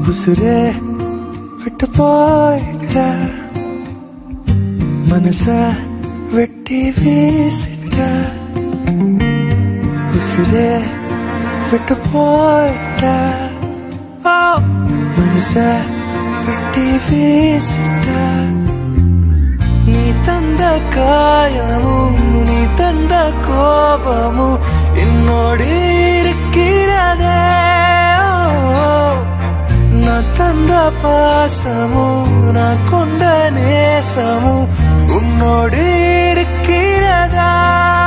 உசுரே விட்டு போயிட்ட மனச வெட்டி வீசிட்ட உசுரே விட்டு போயிட்ட ஓ, மனச வெட்டி வீசிட்ட நீ தந்த காயமும் நீ தந்த கோபமும் என்னோடு இருக்கிறதே ஓ, நான் தந்த பாசமும் நான் கொண்ட நேசமும் உன்னோடு இருக்கிறதா